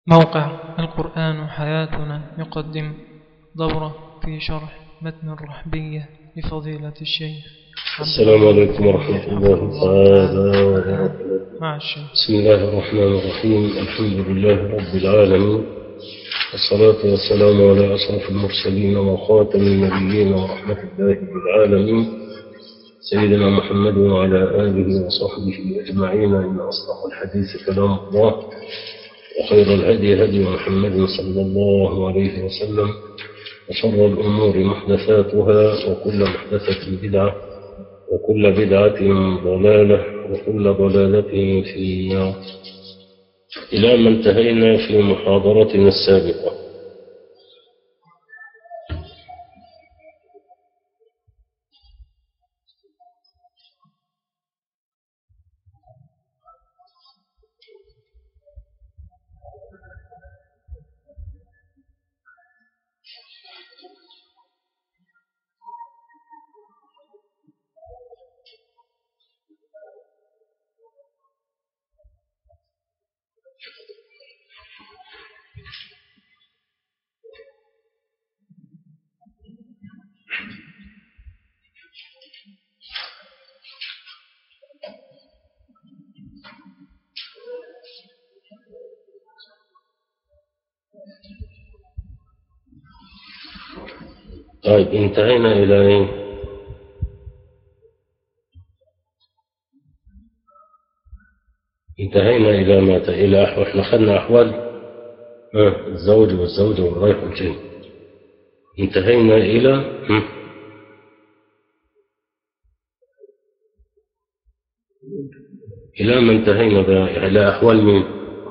موقع القرآن حياتنا يقدم دورة في شرح متن الرحبية لفضيلة الشيخ السلام عليكم ورحمة الله تعالى وبركاته مع الشيخ بسم الله الرحمن الرحيم الحمد لله رب العالمين والصلاة والسلام على أشرف المرسلين وخاتم النبيين ورحمة الله للعالمين سيدنا محمد وعلى آله وصحبه أجمعين إن أصدق الحديث كلام الله وخير الهدي هدي محمد صلى الله عليه وسلم وشر الأمور محدثاتها وكل محدثة بدعة وكل بدعة ضلالة وكل ضلالة في النار إلى ما انتهينا في محاضرتنا السابقة طيب انتهينا إلى إيه؟ انتهينا إلى متى؟ إلى أحوال احنا خدنا أحوال آه الزوج والزوجة والرايح والجاي انتهينا إلى هم. إلى ما انتهينا بقى إلى أحوال مين؟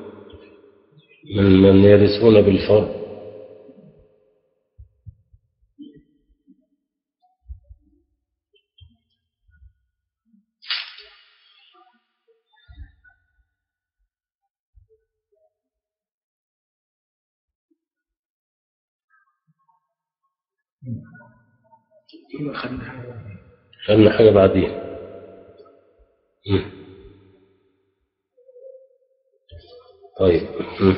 من من يرثون بالفرض خدنا حاجة بعدين مم. طيب مم.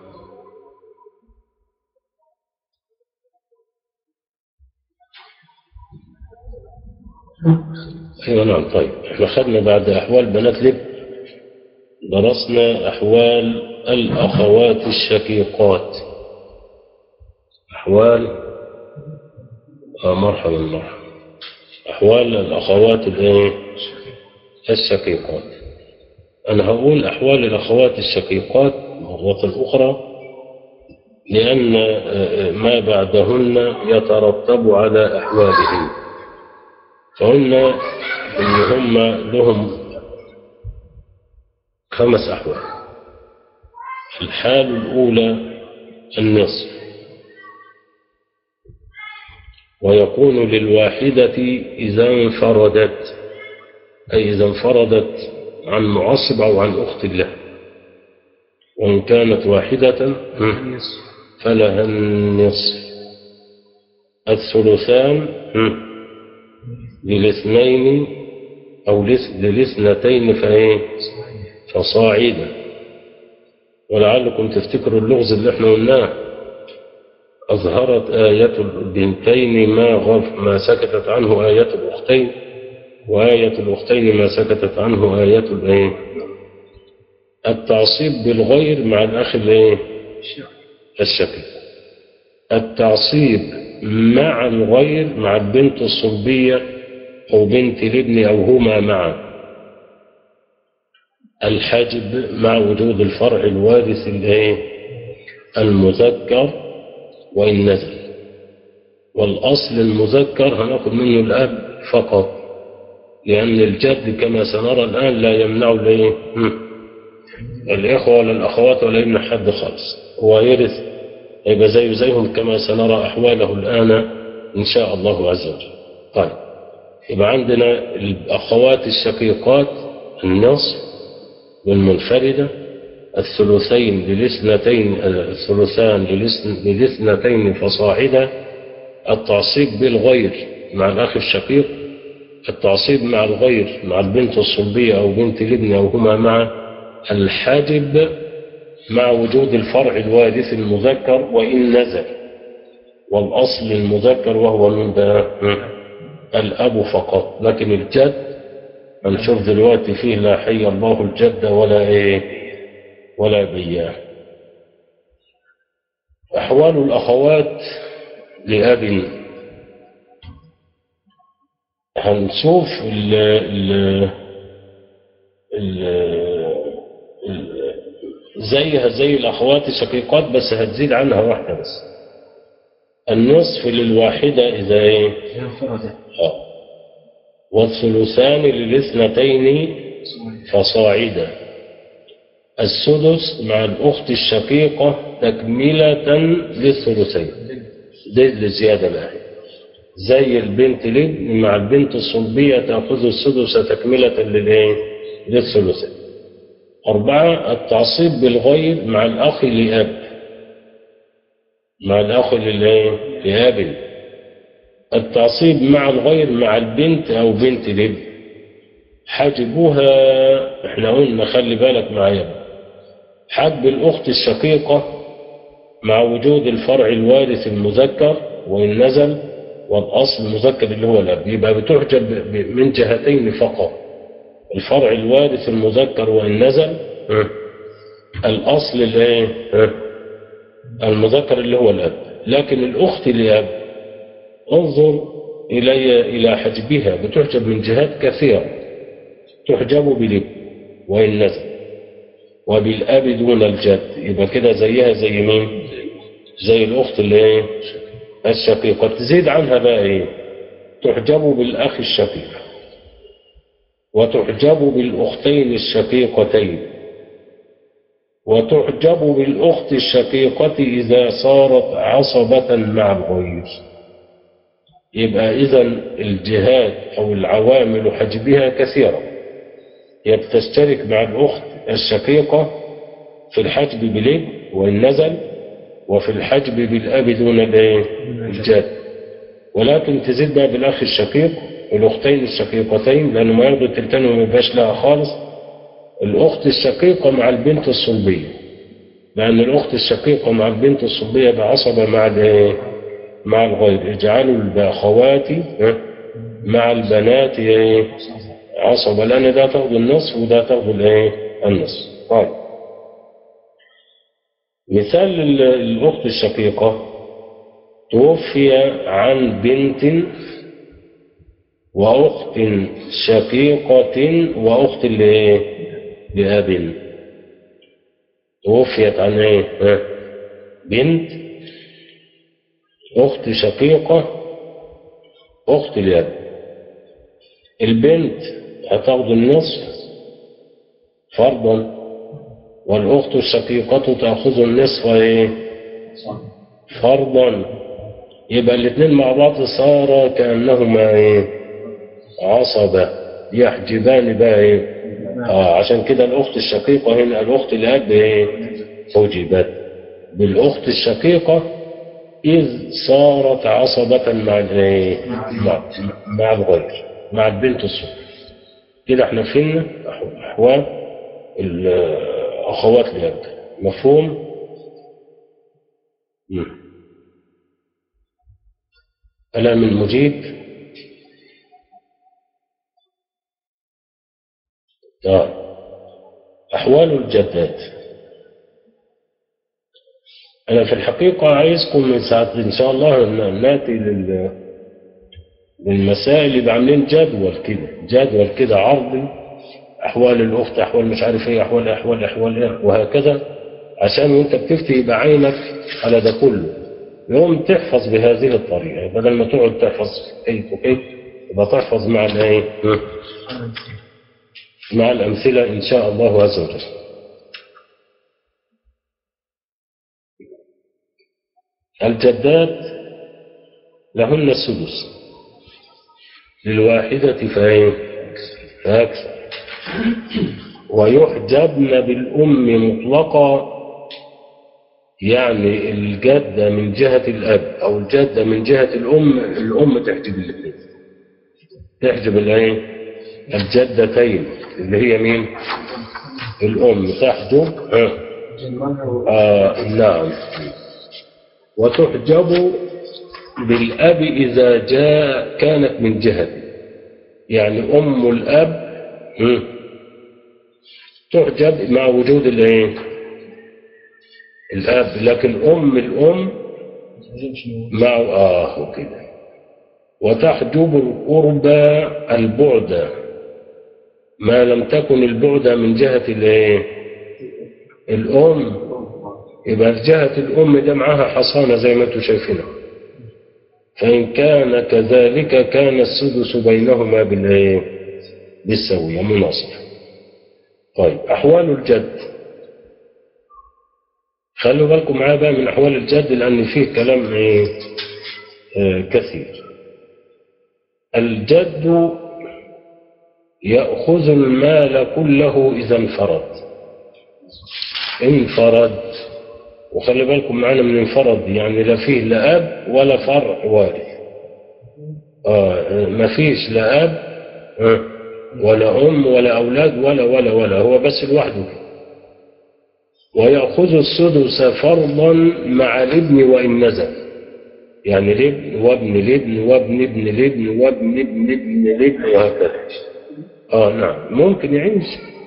ايوه نعم طيب احنا خدنا بعد احوال بنات لب درسنا احوال الاخوات الشقيقات احوال آه مرحبا مرحبا أحوال الأخوات الإيه؟ الشقيقات أنا هقول أحوال الأخوات الشقيقات مرة أخرى لأن ما بعدهن يترتب على أحوالهن فهن إن هم لهم خمس أحوال الحال الأولى النصف ويكون للواحدة إذا انفردت أي إذا انفردت عن معصب أو عن أخت له وإن كانت واحدة فلها النصف الثلثان للاثنين أو للاثنتين فإيه فصاعدا ولعلكم تفتكروا اللغز اللي احنا قلناه أظهرت آية البنتين ما غف ما سكتت عنه آية الأختين وآية الأختين ما سكتت عنه آية الإيه؟ التعصيب بالغير مع الأخ الإيه؟ الشقيق التعصيب مع الغير مع البنت الصلبية أو بنت الابن أو هما معا الحاجب مع وجود الفرع الوارث الإيه؟ المذكر وإن نزل والأصل المذكر هناخد منه الأب فقط لأن الجد كما سنرى الآن لا يمنع الايه الإخوة ولا الأخوات ولا يمنع حد خالص هو يرث يبقى زيه زيهم كما سنرى أحواله الآن إن شاء الله عز وجل طيب يبقى عندنا الأخوات الشقيقات النصف والمنفردة الثلثين للاثنتين الثلثان للاثنتين فصاعدا التعصيب بالغير مع الأخ الشقيق التعصيب مع الغير مع البنت الصلبية أو بنت الابن أو هما مع الحاجب مع وجود الفرع الوارث المذكر وإن نزل والأصل المذكر وهو من ده الأب فقط لكن الجد هنشوف دلوقتي فيه لا حي الله الجد ولا إيه ولا بياه أحوال الأخوات لأب هنشوف ال ال ال ال زيها زي الأخوات الشقيقات بس هتزيد عنها واحدة بس النصف للواحدة إذا إيه آه. والثلثان للاثنتين فصاعدا السدس مع الأخت الشقيقة تكملة للثلثين دي الزيادة بقى زي البنت لابن مع البنت الصلبية تأخذ السدس تكملة للإيه؟ للثلثين أربعة التعصيب بالغير مع الأخ لأب مع الأخ للإيه؟ لأب التعصيب مع الغير مع البنت أو بنت الابن حجبها احنا قلنا خلي بالك معايا حجب الأخت الشقيقة مع وجود الفرع الوارث المذكر وإن نزل والأصل المذكر اللي هو الأب يبقى بتحجب من جهتين فقط الفرع الوارث المذكر وإن نزل اه. الأصل الايه اه. المذكر اللي هو الأب لكن الأخت لأب انظر إلي إلى حجبها بتحجب من جهات كثيرة تحجب بالاب وإن نزل وبالأب دون الجد يبقى كده زيها زي مين زي الأخت اللي ايه الشقيقة تزيد عنها بقى ايه تحجب بالأخ الشقيق وتحجب بالأختين الشقيقتين وتحجب بالأخت الشقيقة إذا صارت عصبة مع الغير يبقى إذا الجهات أو العوامل حجبها كثيرة هي بتشترك مع الأخت الشقيقة في الحجب بالابن وإن نزل وفي الحجب بالأب دون الجد ولكن تزيد بقى بالأخ الشقيق الأختين الشقيقتين لأنه ما يرضي التلتين وما يبقاش لها خالص الأخت الشقيقة مع البنت الصلبية لأن الأخت الشقيقة مع البنت الصلبية بعصبة مع مع الغير اجعلوا الأخوات مع البنات عصبة لأن ده تاخد النصف وده تاخد الايه النصف طيب مثال الأخت الشقيقة توفي عن بنت وأخت شقيقة وأخت لأب توفيت عن ايه بنت أخت شقيقة أخت لأب البنت هتاخد النصف فرضا والأخت الشقيقة تأخذ النصف ايه فرضا يبقى الاثنين مع بعض صار كأنهما ايه عصبة يحجبان بقى ايه آه عشان كده الأخت الشقيقة هنا الأخت الأب ايه حجبت بالأخت الشقيقة إذ صارت عصبة مع الايه مع, مع الغير مع البنت الصغيرة كده احنا فهمنا أحوال الأخوات لأب مفهوم؟ مم. ألا من مجيب آه. أحوال الجدات أنا في الحقيقة عايزكم من ساعة إن شاء الله ناتي لل للمسائل يبقى عاملين جدول كده جدول كده عرضي أحوال الأخت أحوال مش عارف إيه أحوال أحوال أحوال إيه وهكذا عشان وأنت بتفتي يبقى عينك على ده كله يوم تحفظ بهذه الطريقة بدل ما تقعد تحفظ كيف وكيف يبقى تحفظ مع الايه مع الأمثلة إن شاء الله عز وجل الجدات لهن السدس للواحدة فايه فأكثر ويحجبن بالأم مطلقا يعني الجدة من جهة الأب أو الجدة من جهة الأم الأم تحجب الاثنين تحجب الايه الجدتين اللي هي مين الأم تحجب آه نعم وتحجب بالأب إذا جاء كانت من جهته يعني أم الأب مم. تحجب مع وجود الايه الأب لكن أم الأم مع آه كده وتحجب القرب البعد ما لم تكن البعد من جهة الايه الأم يبقى جهة الأم ده معاها حصانة زي ما انتم شايفينها فإن كان كذلك كان السدس بينهما بالايه بالسوية مناصفة طيب أحوال الجد خلوا بالكم معايا بقى من أحوال الجد لأن فيه كلام إيه آه كثير الجد يأخذ المال كله إذا انفرد انفرد وخلي بالكم معانا من انفرد يعني لا فيه لا أب ولا فرع وارث آه ما فيش لا أب آه ولا أم ولا أولاد ولا ولا ولا هو بس لوحده ويأخذ السدس فرضا مع الابن وإن نزل يعني الابن وابن الابن وابن ابن الابن وابن ابن ابن الابن وهكذا اه نعم ممكن يعيش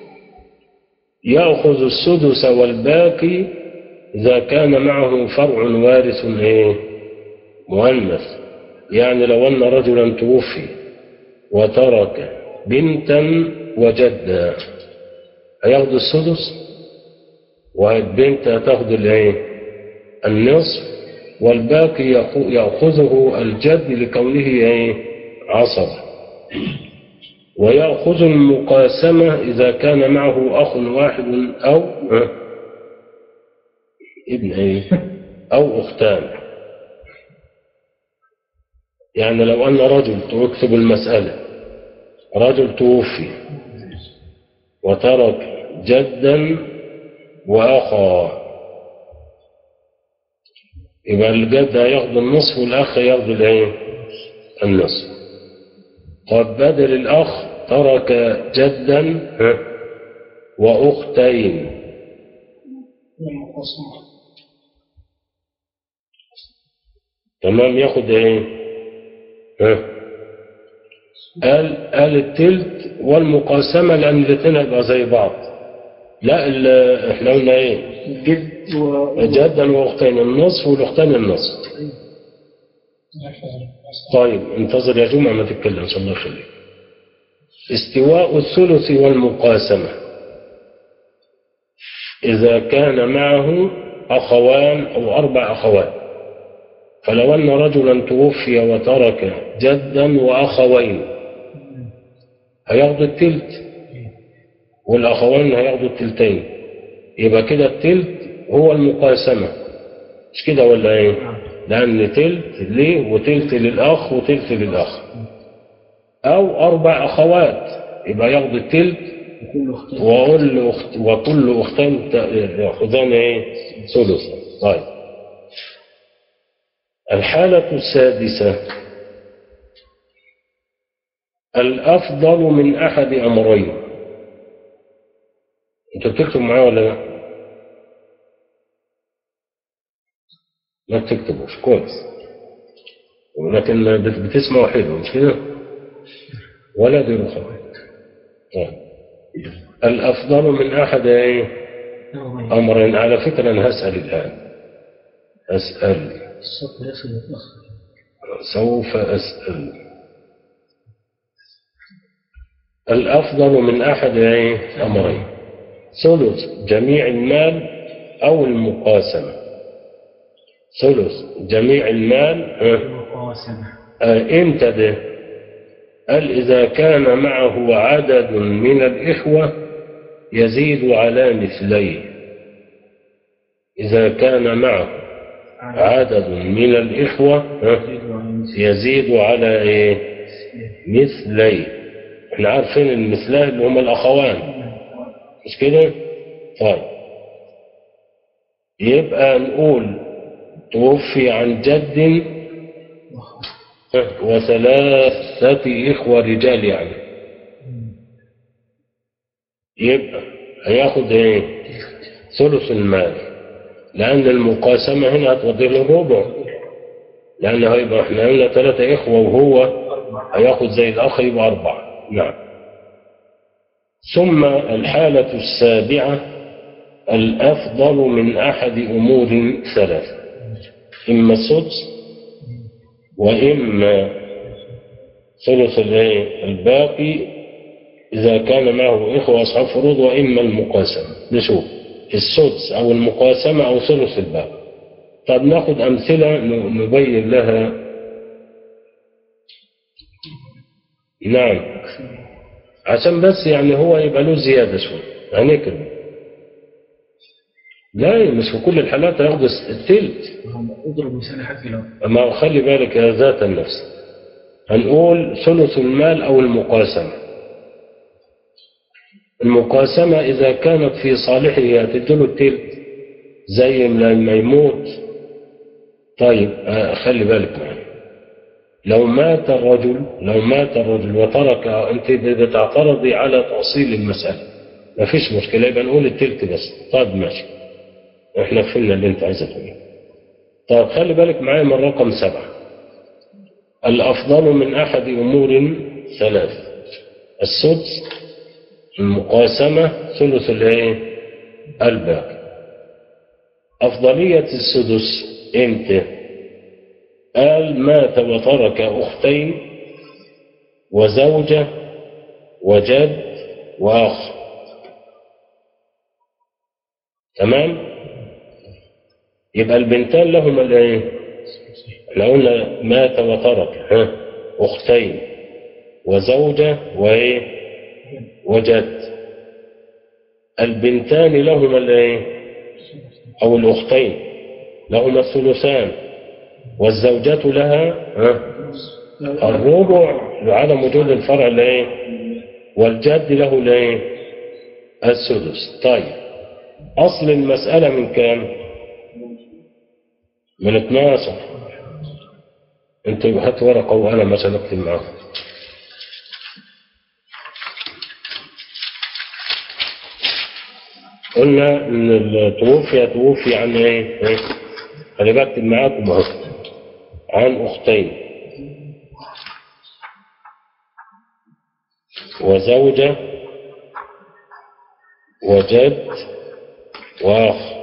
يأخذ السدس والباقي إذا كان معه فرع وارث ايه مؤنث يعني لو أن رجلا توفي وترك بنتا وجدا هياخد السدس والبنت هتاخد الايه النصف والباقي يأخذه الجد لكونه ايه عصب ويأخذ المقاسمة إذا كان معه أخ واحد أو ابن ايه أو أختان يعني لو أن رجل تكتب المسألة رجل توفي وترك جدا وأخا يبقى الجد هياخد النصف والأخ ياخد الايه النصف طب بدل الأخ ترك جدا وأختين تمام ياخد ايه ها قال قال التلت والمقاسمة لأن الاثنين هيبقى زي بعض لا احنا قلنا ايه جد و... جدا واختين النصف والاختين النصف طيب انتظر يا جمعة ما تتكلم صلى الله يخليك استواء الثلث والمقاسمة إذا كان معه أخوان أو أربع أخوات فلو أن رجلا توفي وترك جدا وأخوين هياخدوا التلت والأخوين هياخدوا التلتين يبقى كده التلت هو المقاسمة مش كده ولا ايه لأن تلت ليه وتلت للأخ وتلت للأخ أو أربع أخوات يبقى ياخد التلت وكل اختين وكل أخت وكل أختين يأخذان إيه ثلثا طيب الحالة السادسة الأفضل من أحد أمرين أنت بتكتب معايا ولا لا؟ ما بتكتبوش كويس ولكن بت- بتسمعوا حلو مش كده؟ ولا دي رخوة طيب الأفضل من أحد إيه؟ أمرين على فكرة أنا هسأل الآن أسأل الصوت يصل متأخر سوف أسأل الأفضل من أحد إيه؟ أمرين ثلث جميع المال أو المقاسمة ثلث جميع المال آه، المقاسمة آه، إمتى ده قال إذا كان معه عدد من الإخوة يزيد على مثليه إذا كان معه عدد من الإخوة آه، يزيد على إيه مثلي احنا عارفين المثلين اللي هم الأخوان مش كده طيب يبقى نقول توفي عن جد وثلاثة إخوة رجال يعني يبقى هياخد ايه ثلث المال لأن المقاسمة هنا هتودي له الربع لأن هيبقى احنا قلنا ثلاثة إخوة وهو هياخد زي الأخ يبقى أربعة نعم ثم الحالة السابعة الأفضل من أحد أمور ثلاث إما السدس وإما ثلث الإيه؟ الباقي إذا كان معه إخوة أصحاب فروض وإما المقاسمة نشوف السدس أو المقاسمة أو ثلث الباقي طب ناخد أمثلة ن- نبين لها نعم عشان بس يعني هو يبقى له زيادة شوية هنكرم لا مش في كل الحالات هياخد التلت اضرب مثال حتى لو أما خلي بالك يا ذات النفس هنقول ثلث المال أو المقاسمة المقاسمة إذا كانت في صالحه هتديله التلت زي لما يموت طيب آه، خلي بالك معي لو مات الرجل لو مات الرجل وترك أنت بتعترضي على تأصيل المسألة ما فيش مشكلة يبقى نقول التلت بس طيب ماشي احنا فهمنا اللي انت عايزة تقوله طيب خلي بالك معايا من رقم سبعة الأفضل من أحد أمور ثلاث السدس المقاسمة ثلث الايه الباقي أفضلية السدس إمتى قال مات وترك أختين وزوجة وجد وأخ تمام يبقى البنتان لهما الايه احنا قلنا مات وترك ها اختين وزوجة وايه وجد البنتان لهما الايه او الاختين لهما الثلثان والزوجة لها ها الربع لعدم وجود الفرع الايه والجد له الايه السدس طيب اصل المسألة من كام من 12 انت هات ورقة وقلم مثلا اكتب معاهم قلنا ان التوفي توفي عن ايه؟ ايه؟ انا بكتب معاكم اهو عن اختين وزوجة وجد واخ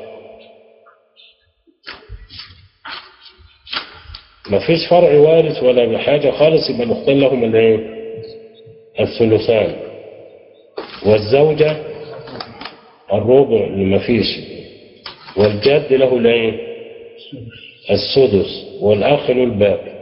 ما فيش فرع وارث ولا حاجة خالص يبقى الاختين لهم الايه؟ الثلثان والزوجة الربع اللي ما فيش والجد له الايه؟ السدس والأخ له الباقي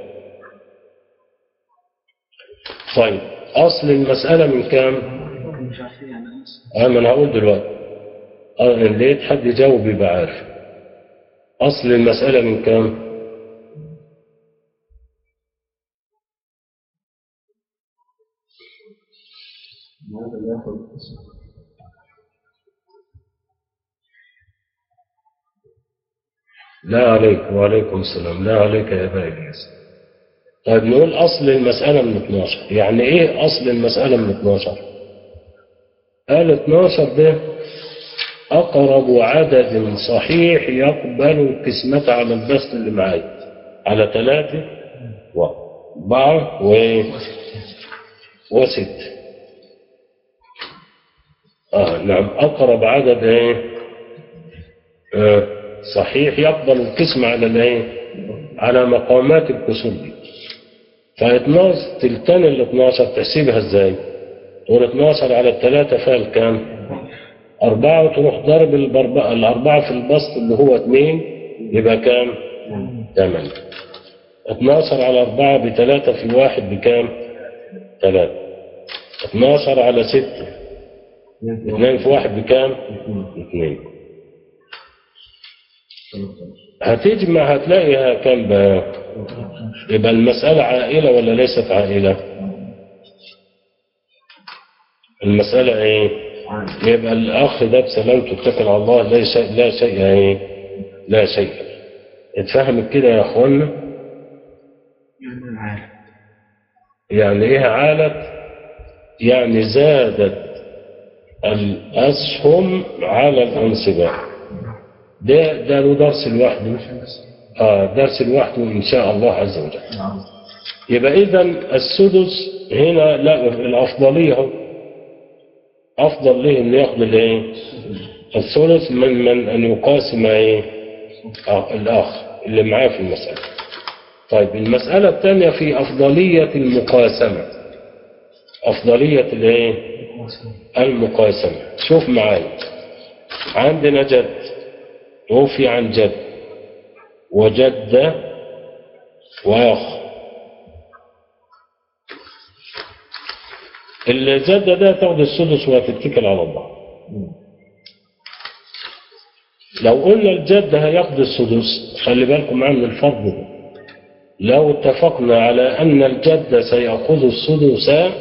طيب أصل المسألة من كام؟ مش عارفين يعني اه ما انا هقول دلوقتي اه ان لقيت حد يجاوب يبقى عارف اصل المسألة من كام لا عليك وعليكم السلام لا عليك يا ابا الياس طيب نقول اصل المسألة من 12 يعني ايه اصل المسألة من 12 قال 12 ده أقرب عدد صحيح يقبل القسمة على البسط اللي معايا على ثلاثة وأربعة و... وست آه نعم أقرب عدد إيه؟ آه صحيح يقبل القسمة على الإيه؟ على مقامات الكسور دي ف 12 تلتان ال 12 تحسبها ازاي؟ تقول 12 على الثلاثة فيها الكام؟ أربعة وتروح ضرب البربع الأربعة في البسط اللي هو اثنين يبقى كام؟ ثمانية 12 على أربعة بثلاثة في واحد بكام؟ ثلاثة 12 على ستة اثنين في واحد بكام؟ اثنين هتجمع هتلاقيها كام بقى؟ يبقى المسألة عائلة ولا ليست عائلة؟ المسألة ايه؟ يبقى الأخ ده بسلامته اتكل على الله لا شيء لا شيء ايه؟ لا شيء اتفهمت كده يا اخوانا؟ يعني عارف يعني ايه عالت؟ يعني زادت الأسهم على الانصباع ده ده له درس لوحده اه درس لوحده ان شاء الله عز وجل نعم يبقى اذا السدس هنا لا الافضليه هو افضل ليه ان ياخذ الايه الثلث من من ان يقاسم ايه آه الاخ اللي معاه في المساله طيب المساله الثانيه في افضليه المقاسمه افضليه الايه المقاسمه شوف معايا عندنا جد توفي عن جد وجد واخ الجد ده تاخد السدس وهتتكل على الله لو قلنا الجد هياخد السدس خلي بالكم معايا من الفرض ده لو اتفقنا على ان الجد سيأخذ السدس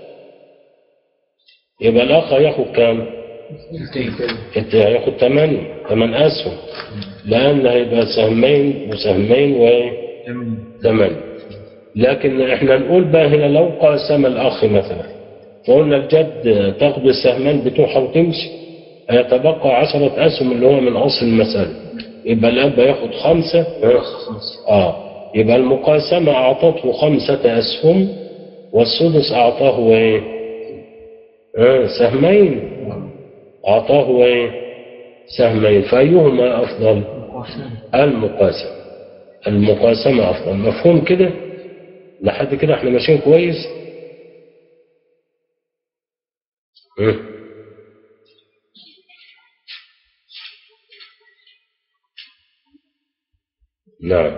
يبقى الاخ هياخد كام؟ انت هياخد ثمانية ثمان اسهم لان هيبقى سهمين وسهمين وثمانية لكن احنا نقول بقى هنا لو قاسم الاخ مثلا فقلنا الجد تاخد السهمان بتوعها وتمشي هيتبقى عشرة اسهم اللي هو من اصل المسألة يبقى الاب ياخد خمسة اه يبقى المقاسمة اعطته خمسة اسهم والسدس اعطاه ايه آه سهمين اعطاه ايه سهمين فايهما افضل المقاسمة المقاسمة افضل مفهوم كده لحد كده احنا ماشيين كويس اه. نعم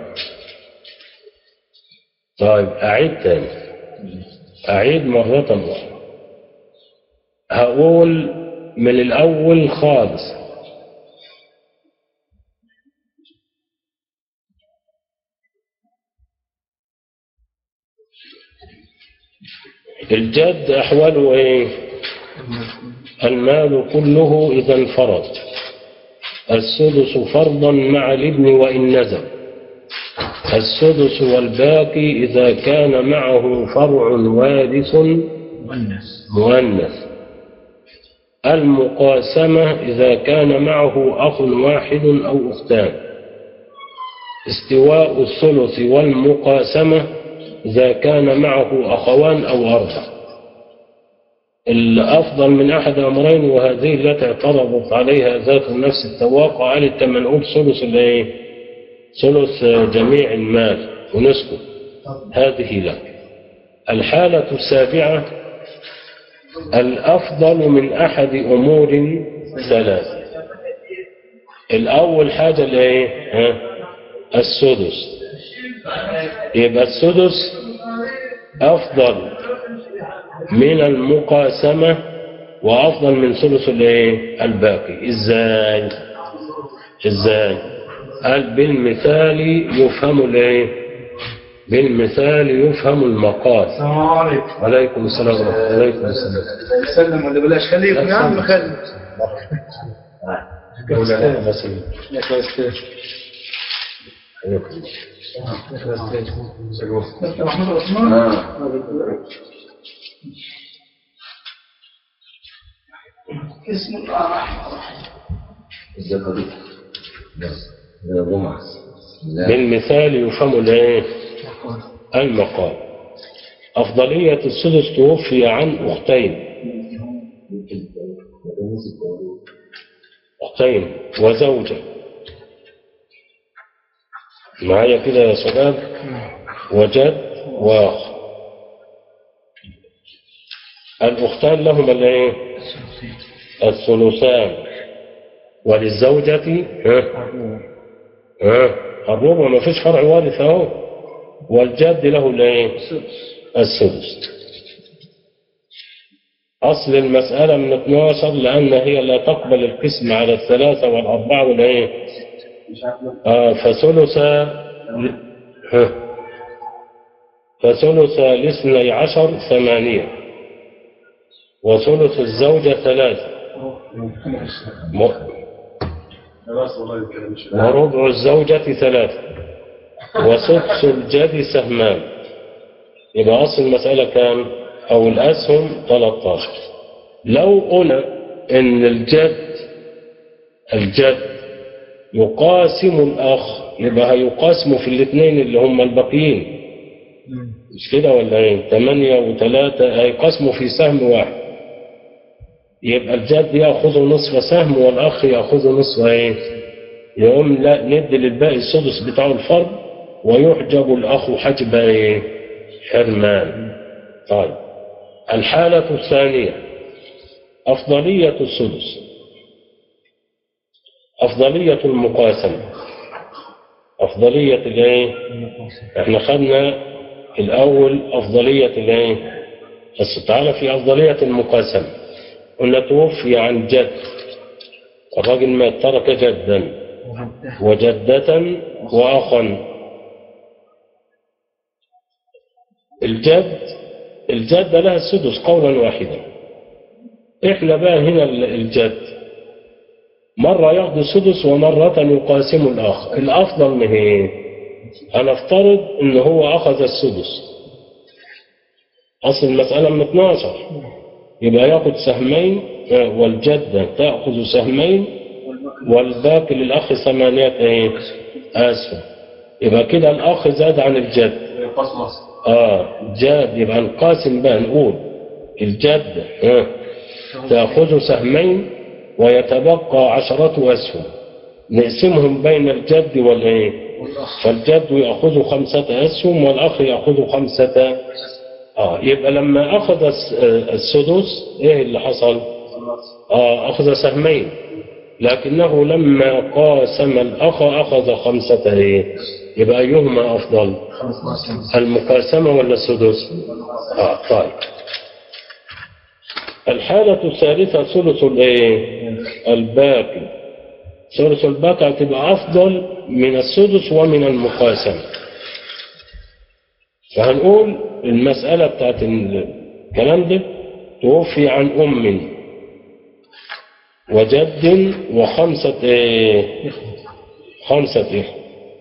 طيب أعيد تاني أعيد مرة أخرى هقول من الأول خالص الجد أحواله إيه المال كله إذا انفرد السدس فرضا مع الابن وإن نزل السدس والباقي إذا كان معه فرع وارث مؤنث مؤنث المقاسمة إذا كان معه أخ واحد أو أختان استواء الثلث والمقاسمة إذا كان معه أخوان أو أربع الأفضل من أحد أمرين وهذه التي اعترضت عليها ذات النفس التواقع قالت لما نقول ثلث الإيه؟ ثلث جميع المال ونسكت هذه لا الحالة السابعة الأفضل من أحد أمور ثلاث الأول حاجة الإيه؟ ها؟ السدس يبقى السدس أفضل من المقاسمة وأفضل من ثلث الإيه؟ الباقي إزاي؟ إزاي؟ قال بالمثال يفهم الإيه؟ بالمثال يفهم المقاس السلام عليكم عليكم السلام ورحمة الله عليكم السلام سلم ولا بلاش خليكم يا عم خلي ولا بس يا كويس عليكم. محمود عثمان بسم الله الرحمن الرحيم بالمثال يفهم الايه المقال أفضلية السدس توفي عن أختين أختين وزوجة معايا كده يا شباب وجد وأخ الأختان لهما الايه الثلثان وللزوجة ها ها الربع ما فيش فرع وارث اهو والجد له الايه السدس أصل المسألة من 12 لأن هي لا تقبل القسم على الثلاثة والأربعة والإيه؟ آه فثلث ها. فثلث الاثني عشر ثمانية وثلث الزوجة ثلاثة م- وربع الزوجة ثلاثة وسدس الجد سهمان يبقى أصل المسألة كام أو الأسهم 13 لو قلنا إن الجد الجد يقاسم الأخ يبقى هيقاسموا في الاثنين اللي هم الباقيين مش كده ولا ايه ثمانية وثلاثة هيقسموا في سهم واحد يبقى الجد ياخذ نصف سهم والاخ ياخذ نصف ايه يقوم لا ندي للباقي السدس بتاعه الفرد ويحجب الاخ حجب ايه حرمان طيب الحالة الثانية أفضلية السدس أفضلية المقاسمة أفضلية الايه احنا خدنا الأول أفضلية الايه بس تعالى في أفضلية المقاسمة قلنا توفي عن جد الراجل ما ترك جدا وجدة وأخا الجد الجد لها السدس قولا واحدا احنا بقى هنا الجد مرة ياخذ السدس ومرة يقاسم الآخر الأفضل من ايه هنفترض ان هو أخذ السدس أصل المسألة من 12 يبقى ياخذ سهمين آه، والجدة تأخذ سهمين والباقي للأخ ثمانية ايه أسهم يبقى كده الأخ زاد عن الجد اه جاد يبقى نقاسم بقى نقول الجد آه. تأخذ سهمين ويتبقى عشرة أسهم نقسمهم بين الجد والإيه فالجد يأخذ خمسة أسهم والأخ يأخذ خمسة آه يبقى لما أخذ الس- آه، السدس إيه اللي حصل آه أخذ سهمين لكنه لما قاسم الأخ أخذ خمسة إيه يبقى أيهما أفضل المقاسمة ولا السدس آه طيب الحالة الثالثة ثلث الايه الباقي ثلث الباقي هتبقى أفضل من السدس ومن المقاسمة فهنقول المسألة بتاعت الكلام ده توفي عن أم وجد وخمسة ايه خمسة إخوة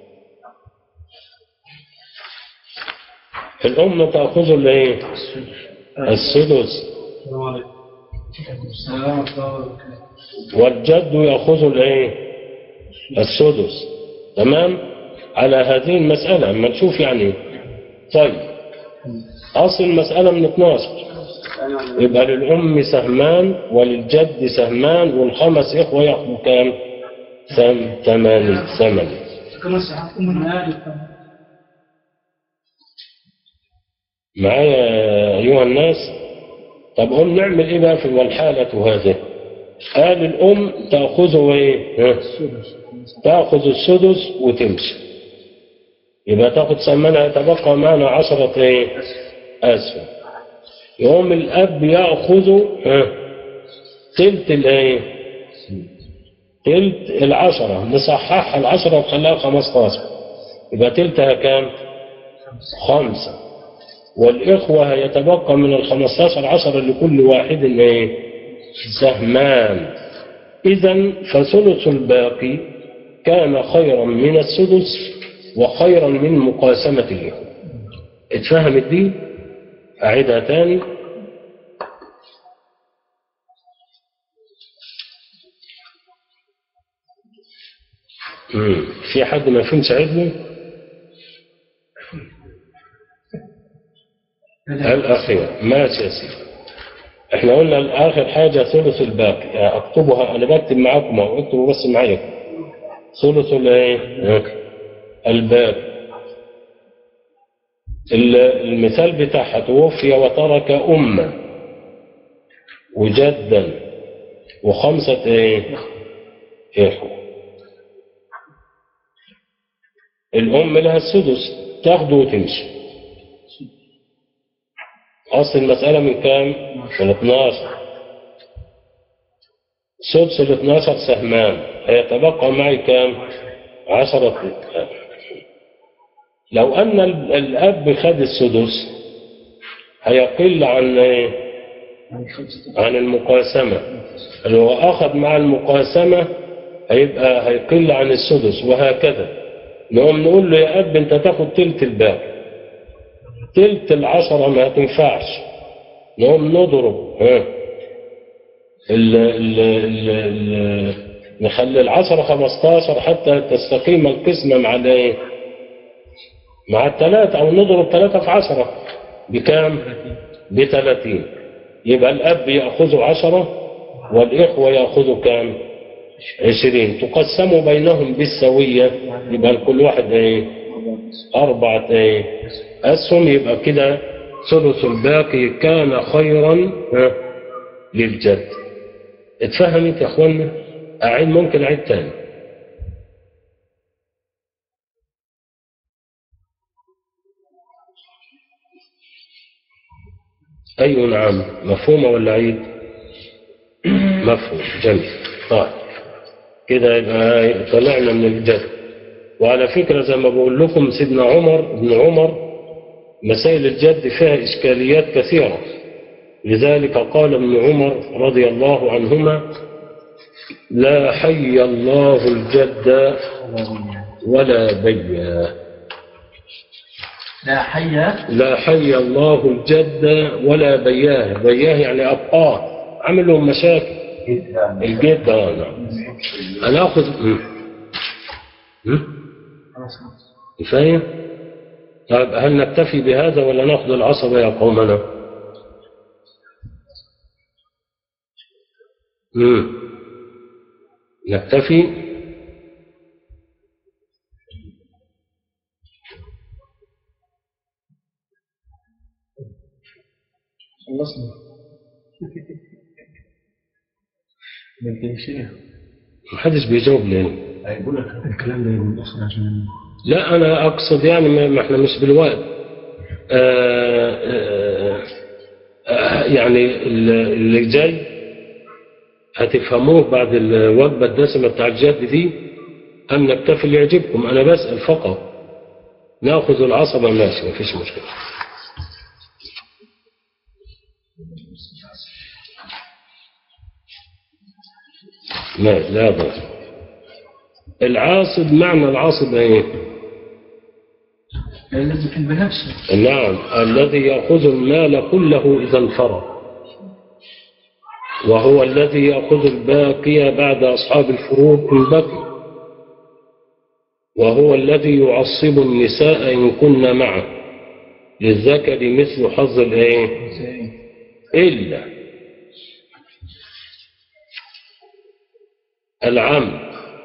الأم تأخذ الايه السدس والجد يأخذ الايه السدس تمام على هذه المسألة اما نشوف يعني طيب أصل المسألة من 12 يبقى للأم سهمان وللجد سهمان والخمس إخوة يأخذوا كام؟ ثم ثمانية ثمانية كما صحت أم المال معايا أيها الناس طب قوم نعمل إيه بقى في والحالة هذه قال الأم تأخذ إيه ها؟ تأخذ السدس وتمشي يبقى تاخد ثمنها يتبقى معنا عشرة إيه أسهم يقوم الأب يأخذ ها؟ تلت الإيه تلت العشرة نصححها العشرة ونخليها خمستاشر يبقى تلتها كام خمسة والإخوة يتبقى من الخمستاشر عشرة لكل واحد إيه سهمان إذا فثلث الباقي كان خيرا من السدس وخيرا من مقاسمة الإخوة اتفهمت دي أعيدها تاني مم. في حد ما فهمش عدله الأخير ماشي يا سيدي احنا قلنا الآخر حاجة ثلث الباقي اكتبها انا بكتب معاكم اهو اكتبوا بس معايا ثلث الايه الباقي ال- المثال بتاعها توفي وترك أمة وجدا وخمسة ايه إخوة الأم لها السدس تاخده وتمشي أصل المسألة من كام؟ من 12 سدس ال 12 سهمان هيتبقى معي كام؟ 10 لو أن ال- الأب خد السدس هيقل عن إيه؟ عن المقاسمة لو أخذ مع المقاسمة هيبقى هيقل عن السدس وهكذا نقوم نقول له يا أب أنت تاخد تلت الباقي تلت العشرة ما تنفعش نقوم نضرب ها ال ال ال ال نخلي العشرة 15 حتى تستقيم القسمة مع الايه مع الثلاثة أو نضرب ثلاثة في عشرة بكام؟ بثلاثين يبقى الأب يأخذ عشرة والإخوة يأخذوا كام؟ عشرين تقسم بينهم بالسوية يبقى لكل واحد ايه؟ أربعة ايه؟ أسهم يبقى كده ثلث الباقي كان خيرا ها، للجد اتفهمت يا اخوانا أعيد ممكن أعيد تاني أيوة نعم مفهومة ولا عيد مفهوم جميل طيب كده يبقى طلعنا من الجد وعلى فكرة زي ما بقول لكم سيدنا عمر ابن عمر مسائل الجد فيها إشكاليات كثيرة لذلك قال ابن عمر رضي الله عنهما لا حي الله الجد ولا بيا لا حيا لا حي الله الجد ولا بياه بياه يعني أبقاه عمل لهم مشاكل الجد آه نعم أنا أخذ م. م? كفاية طيب هل نكتفي بهذا ولا نأخذ العصبة يا قومنا م. نكتفي خلصنا ما شيء محدش بيجاوب ليه هيقول لك الكلام ده من الاخر عشان لا أنا أقصد يعني ما ما إحنا مش بالوقت آه آه آه يعني ال- اللي جاي هتفهموه بعد الوجبة الدسمة بتاع الجد دي أم نكتفي اللي يعجبكم أنا بسأل فقط ناخذ العصبة ماشي مفيش مشكلة لا لا ضر العاصب معنى العاصب ايه الذي كان بنفسه نعم الذي يأخذ المال كله إذا انفرد وهو الذي يأخذ الباقي بعد أصحاب الفروض إن بقي وهو الذي يعصب النساء إن كن معه للذكر مثل حظ الإيه إلا العم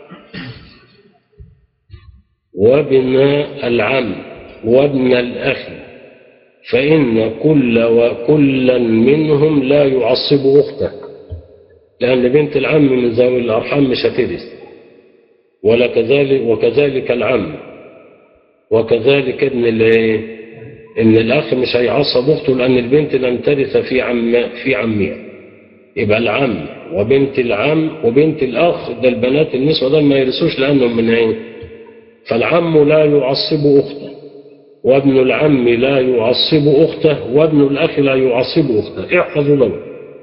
وابن العم وابن الأخ فإن كل وكلا منهم لا يعصب أخته لأن بنت العم من ذوي الأرحام مش هترث ولا كذلك وكذلك العم وكذلك ابن الايه ان الاخ مش هيعصب اخته لان البنت لم ترث في عم في عمها يبقى العم وبنت العم وبنت الاخ ده البنات النسوه دول ما يرثوش لانهم من ايه فالعم لا يعصب اخته وابن العم لا يعصب اخته وابن الاخ لا يعصب اخته احفظوا له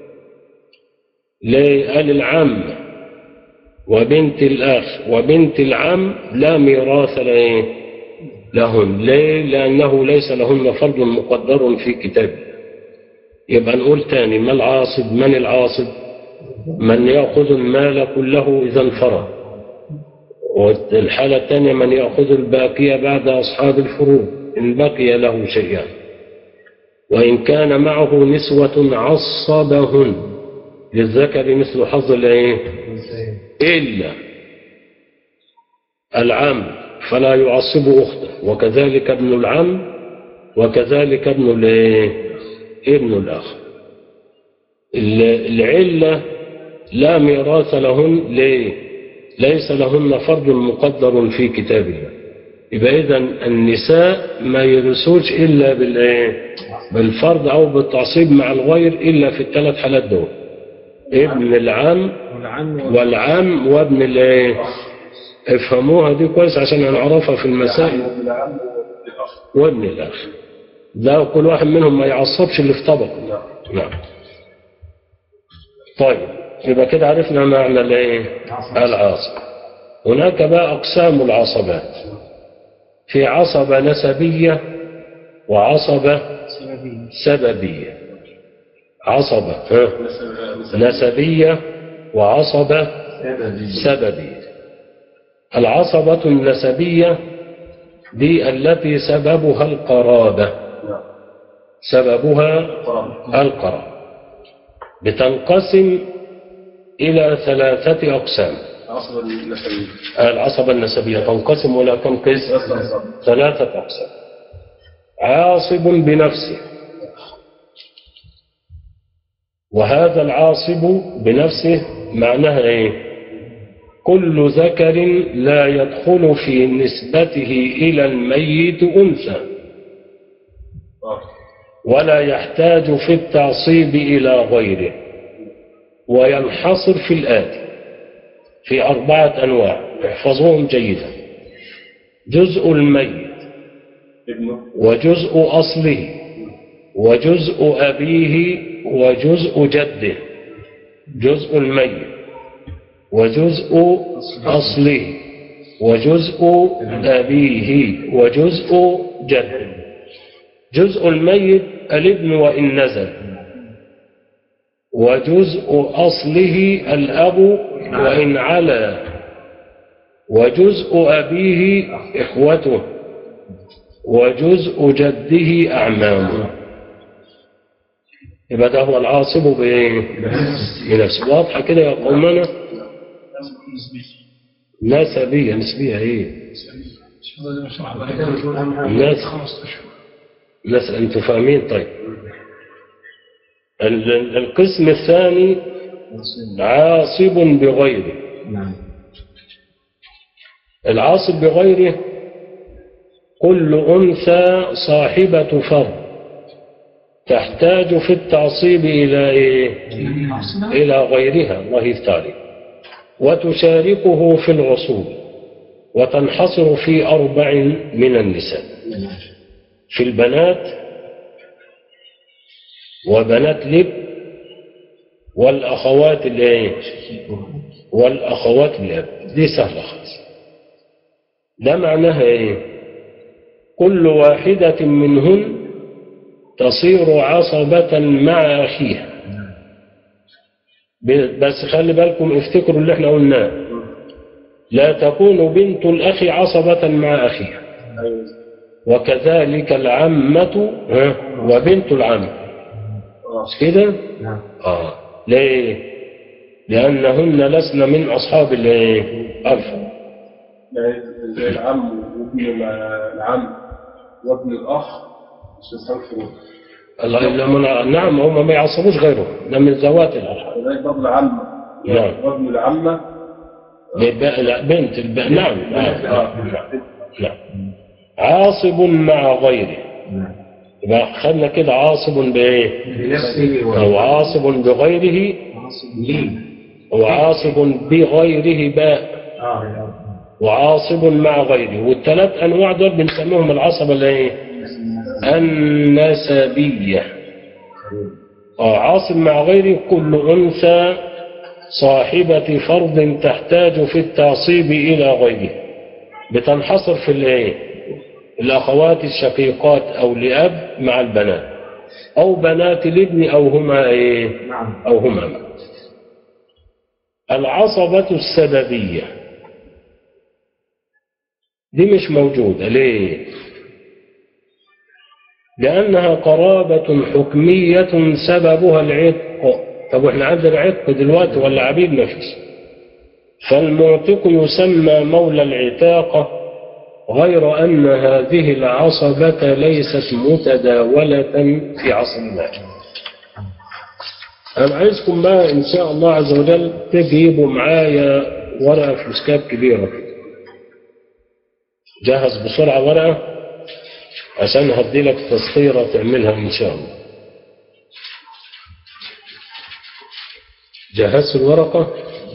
ليه قال العم وبنت الأخ وبنت العم لا ميراث لإيه؟ لهن ليه؟ لأنه ليس لهن فرض مقدر في كتاب يبقى نقول تاني ما العاصب من العاصب من يأخذ المال كله إذا انفرد والحالة الثانية من يأخذ الباقي بعد أصحاب الفروض إن بقي له شيئان وإن كان معه نسوة عصبهن للذكر مثل حظ الإيه؟ إلا العم فلا يعصب أخته وكذلك ابن العم وكذلك ابن الايه ابن الأخ ال- العلة لا ميراث لهن ليه ليس لهن فرض مقدر في كتاب الله يبقى إذا النساء ما يرثوش إلا بالإيه بالفرض أو بالتعصيب مع الغير إلا في الثلاث حالات دول ابن العم والعم والعم وابن الايه افهموها دي كويس عشان هنعرفها في المسائل وابن الاخ ده كل واحد منهم ما يعصبش اللي في طبقه نعم طيب يبقى كده عرفنا معنى الايه العاصب هناك بقى اقسام العصبات في عصبة نسبية وعصبة سببين سببية عصبة ها؟ نسبية وعصبة سببية العصبة النسبية دي التي سببها القرابة سببها القرابة بتنقسم إلى ثلاثة أقسام عصر النسبية العصبة النسبية تنقسم إلى كم قسم؟ ثلاثة أقسام عاصب بنفسه وهذا العاصب بنفسه معناها ايه كل ذكر لا يدخل في نسبته إلى الميت أنثى ولا يحتاج في التعصيب إلى غيره وينحصر في الآتي في أربعة أنواع احفظوهم جيدا جزء الميت ابنه وجزء أصله وجزء أبيه وجزء جده جزء الميت وجزء أصله وجزء أبيه وجزء جده جزء الميت الابن وإن نزل وجزء أصله الأب وإن علا وجزء أبيه إخوته وجزء جده أعمامه يبقى ده هو العاصب بإيه؟ بنفسه واضحة كده يا قومنا نسبية نسبية ايه الناس الناس انتوا فاهمين طيب ال- ال- القسم الثاني عاصب بغيره نعم العاصب بغيره كل أنثى صاحبة فرد تحتاج في التعصيب إلى إيه؟ إلى غيرها الله يفتح عليك. وتشاركه في العصوب وتنحصر في أربع من النساء في البنات وبنات لب والأخوات الإيه؟ والأخوات الأب دي سهلة خالص ده معناها إيه كل واحدة منهن تصير عصبة مع أخيها ب- بس خلي بالكم افتكروا اللي احنا قلناه لا تكون بنت الأخ عصبة مع أخيها وكذلك العمة ها، وبنت العم مش كده؟ نعم آه ليه؟ لأنهن لسن من أصحاب الايه؟ الفرد يعني زي العم وابن العم وابن الأخ مش يستغفرون الله لما نعم هم ما يعصبوش غيرهم ده من ذوات الأرحام وزي برضه العمة نعم. وابن العمة بيبقى- لا بنت الب... نعم نعم نعم نعم عاصب مع غيره نعم يبقى خدنا كده عاصب بايه بنفسه او عاصب بغيره وعاصب ليه وعاصب بغيره باء اه يا رب وعاصب مع غيره والثلاث انواع دول بنسميهم العصبه الايه النسبيه اه عاصب مع غيره كل انثى صاحبة فرض تحتاج في التعصيب إلى غيره بتنحصر في الايه الأخوات الشقيقات أو لأب مع البنات أو بنات الابن أو هما إيه نعم أو هما معا. العصبة السببية دي مش موجودة ليه لأنها قرابة حكمية سببها العتق طب واحنا عندنا عتق دلوقتي ولا عبيد ما فيش فالمعتق يسمى مولى العتاقة غير أن هذه العصبة ليست متداولة في عصرنا أنا عايزكم بقى إن شاء الله عز وجل تجيبوا معايا ورقة فلوسكاب كبيرة كده. جهز بسرعة ورقة عشان هدي لك تسطيرة تعملها إن شاء الله جهزت الورقة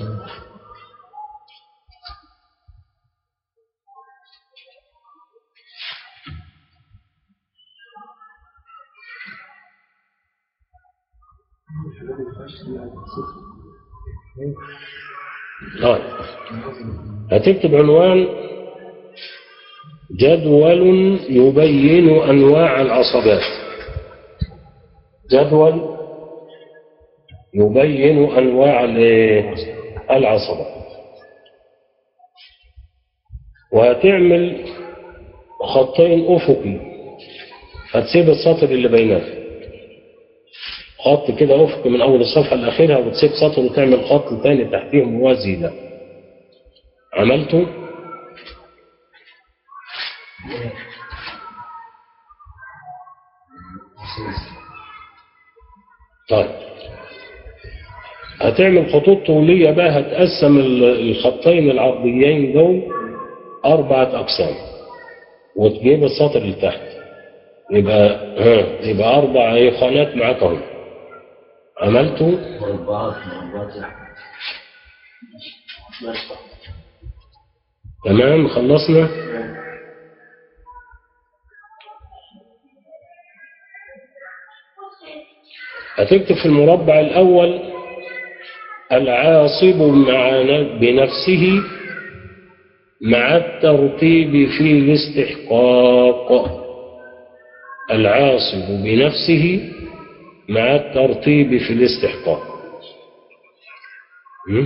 طيب هتكتب عنوان جدول يبين أنواع العصبات جدول يبين أنواع ال- العصبة وهتعمل خطين أفقي هتسيب السطر اللي بيناه خط كده أفقي من أول الصفحة لآخرها وتسيب سطر وتعمل خط تاني تحتيه موازي ده عملته طيب هتعمل خطوط طولية بقى هتقسم ال- الخطين العرضيين دول أربعة أقسام وتجيب السطر اللي تحت يبقى ها يبقى أربع إيه خانات معاك أهو عملته مربعات مربعات يا أحمد. ماشي تمام خلصنا هتكتب في المربع الأول العاصب مع ن- بنفسه مع الترتيب في الاستحقاق العاصب بنفسه مع الترتيب في الاستحقاق م?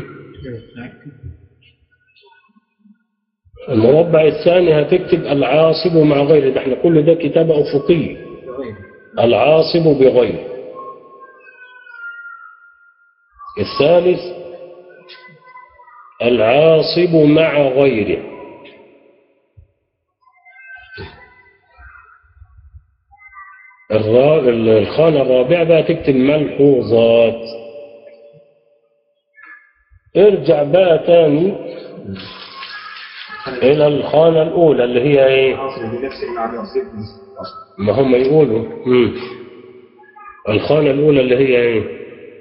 المربع الثاني هتكتب العاصب مع غيره ده احنا كل ده كتابة أفقية العاصب بغيره الثالث العاصب مع غيره الرا- الخانة الرابعة بقى تكتب ملحوظات ارجع بقى تاني إلى الخانة الأولى اللي هي إيه؟ عاصم بنفس المعنى عصيب ما هم يقولوا مم. الخانة الأولى اللي هي إيه؟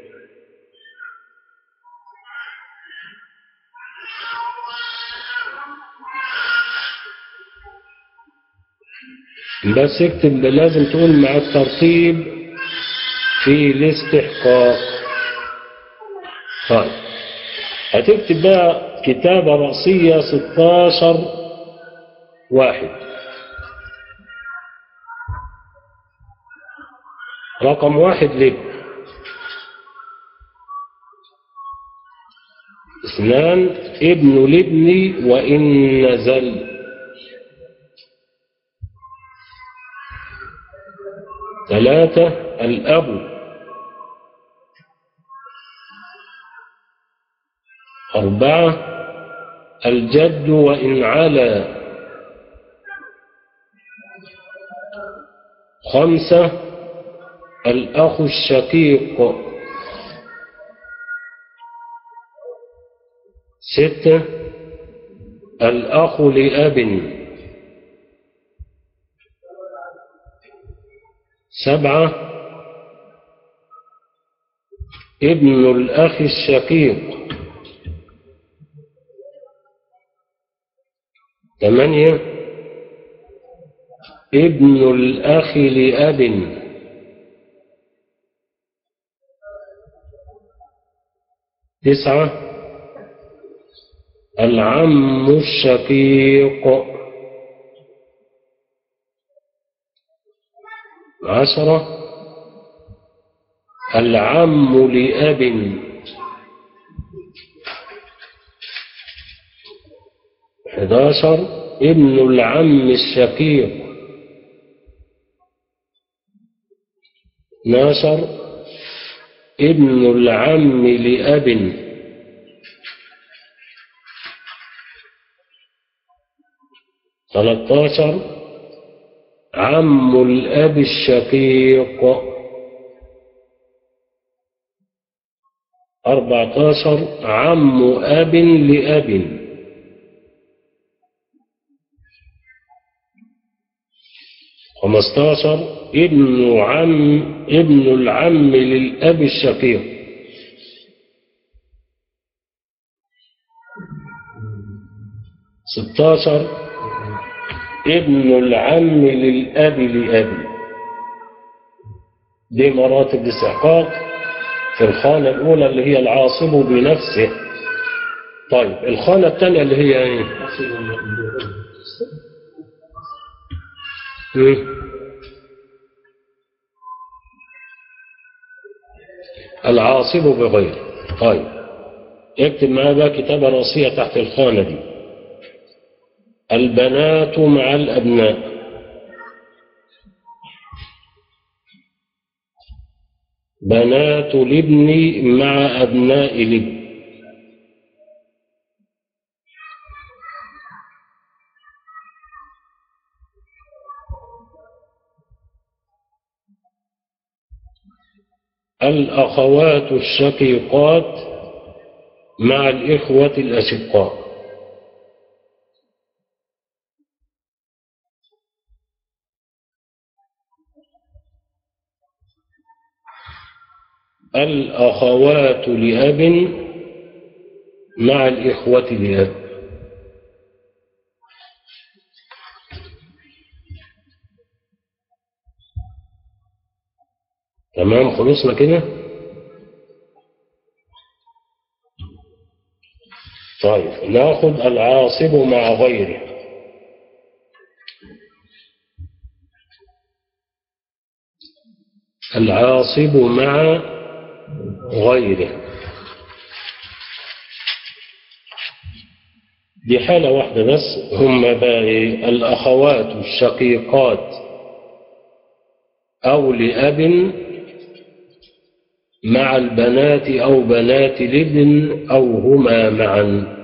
بس اكتب لازم تقول مع الترتيب في الاستحقاق طيب هتكتب بقى كتابة رأسية 16 واحد رقم واحد لب اثنان ابن لابني وإن نزل ثلاثة الأب أربعة الجد وإن علا خمسة الأخ الشقيق ستة الأخ لأب سبعة ابن الأخ الشقيق ثمانية ابن الأخ لأب تسعة العم الشقيق عشرة العم لأب حداشر ابن العم الشقيق اثناشر ابن العم لأب ثلاثة عم الأب الشقيق أربعة عشر عم أب لأب خمسة عشر ابن عم ابن العم للأب الشقيق ستاشر ابن العم للأب لأبي دي مراتب الاستحقاق في الخانة الأولى اللي هي العاصب بنفسه طيب الخانة الثانية اللي هي ايه؟ مم. العاصب بغير طيب اكتب معايا بقى كتابة راسية تحت الخانة دي البنات مع الأبناء بنات الابن مع أبناء الابن الأخوات الشقيقات مع الإخوة الأشقاء الأخوات لأب مع الإخوة لأب تمام خلصنا كده طيب ناخذ العاصب مع غيره العاصب مع غيره دي حالة واحدة بس هم بقى إيه؟ الأخوات الشقيقات أو لأب مع البنات أو بنات الابن أو هما معا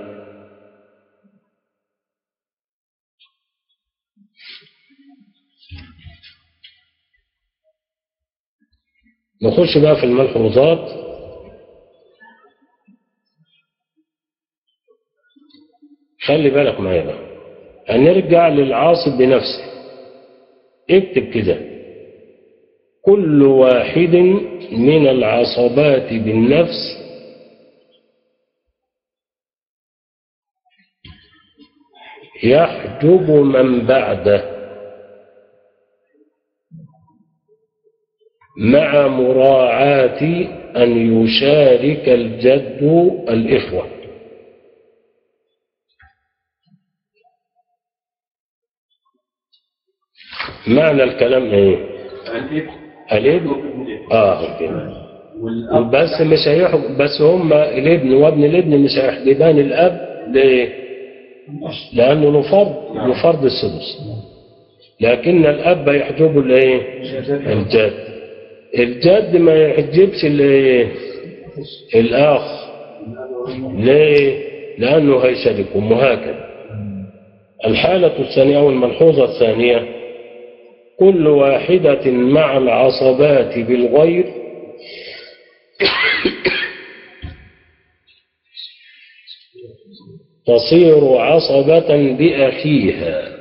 نخش بقى في الملحوظات خلي بالك معايا بقى هنرجع للعاصب بنفسه اكتب كده كل واحد من العصبات بالنفس يحجب من بعده مع مراعاة أن يشارك الجد الإخوة معنى الكلام ايه الابن الابن ابن الابن اه كده والاب بس مش هيحب بس هم الابن وابن الابن مش هيحجبان الاب ليه لانه له فرض له فرض السدس لكن الاب يحجبه الايه الجد الجد ما يحجبش الايه الاخ ليه لانه هيشاركهم وهكذا الحالة الثانية أو الملحوظة الثانية كل واحدة مع العصبات بالغير تصير عصبة بأخيها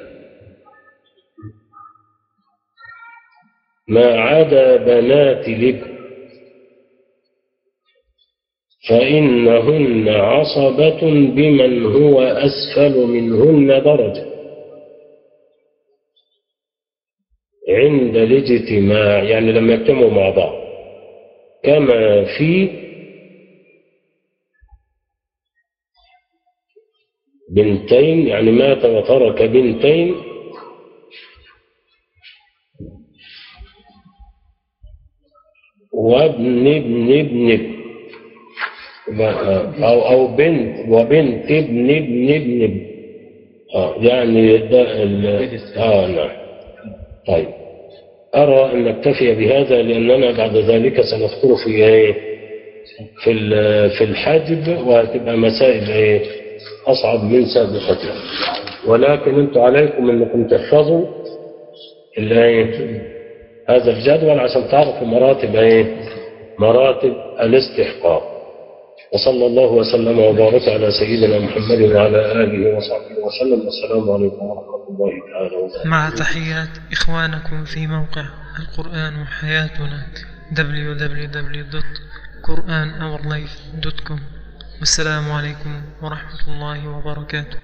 ما عدا بنات الابن فإنهن عصبة بمن هو أسفل منهن درجة عند الاجتماع يعني لما يجتمعوا مع بعض كما في بنتين يعني مات وترك بنتين وابن ابن ابن ابن أو أو بنت وبنت ابن ابن ابن ابن آه يعني ده ال... آه نعم طيب أرى أن نكتفي بهذا لأننا بعد ذلك سندخل في إيه؟ في ال- في الحاجب وهتبقى مسائل إيه؟ أصعب من سابقتها ولكن أنتم عليكم أنكم تحفظوا الإيه؟ هذا الجدول عشان تعرفوا مراتب إيه؟ مراتب الاستحقاق وصلى الله وسلم وبارك على سيدنا محمد وعلى آله وصحبه وسلم والسلام عليكم ورحمة الله تعالى وبركاته مع تحيات إخوانكم في موقع القرآن حياتنا www.quranourlife.com والسلام عليكم ورحمة الله وبركاته